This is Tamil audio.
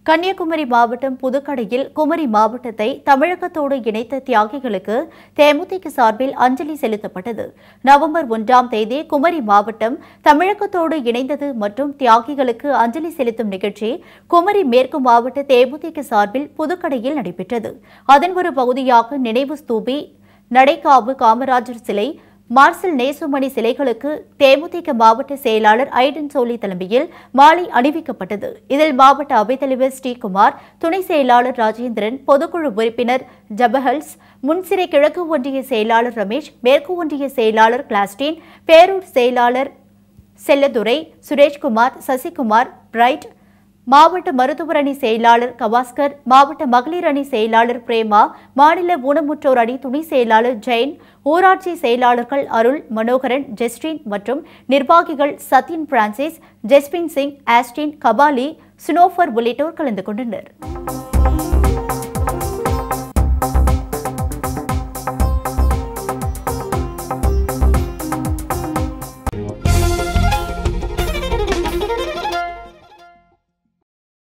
கன்னியாகுமரி மாவட்டம் புதுக்கடையில் குமரி மாவட்டத்தை தமிழகத்தோடு இணைத்த தியாகிகளுக்கு தேமுதிக சார்பில் அஞ்சலி செலுத்தப்பட்டது நவம்பர் ஒன்றாம் தேதி குமரி மாவட்டம் தமிழகத்தோடு இணைந்தது மற்றும் தியாகிகளுக்கு அஞ்சலி செலுத்தும் நிகழ்ச்சி குமரி மேற்கு மாவட்ட தேமுதிக சார்பில் புதுக்கடையில் நடைபெற்றது அதன் ஒரு பகுதியாக நினைவு ஸ்தூபி நடைக்காவு காமராஜர் சிலை மார்சல் நேசுமணி சிலைகளுக்கு தேமுதிக மாவட்ட செயலாளர் ஐடன் சோலி தலைமையில் மாலை அணிவிக்கப்பட்டது இதில் மாவட்ட அவைத்தலைவர் ஸ்ரீகுமார் துணை செயலாளர் ராஜேந்திரன் பொதுக்குழு உறுப்பினர் ஜபஹல்ஸ் முன்சிறை கிழக்கு ஒன்றிய செயலாளர் ரமேஷ் மேற்கு ஒன்றிய செயலாளர் கிளாஸ்டின் பேரூர் செயலாளர் செல்லதுரை சுரேஷ்குமார் சசிகுமார் பிரைட் மாவட்ட மருத்துவர் அணி செயலாளர் கவாஸ்கர் மாவட்ட மகளிர் அணி செயலாளர் பிரேமா மாநில ஊனமுற்றோர் அணி துணை செயலாளர் ஜெயின் ஊராட்சி செயலாளர்கள் அருள் மனோகரன் ஜெஸ்டின் மற்றும் நிர்வாகிகள் சத்யன் பிரான்சிஸ் ஜெஸ்பின் சிங் ஆஸ்டின் கபாலி சுனோஃபர் உள்ளிட்டோர் கலந்து கொண்டனர்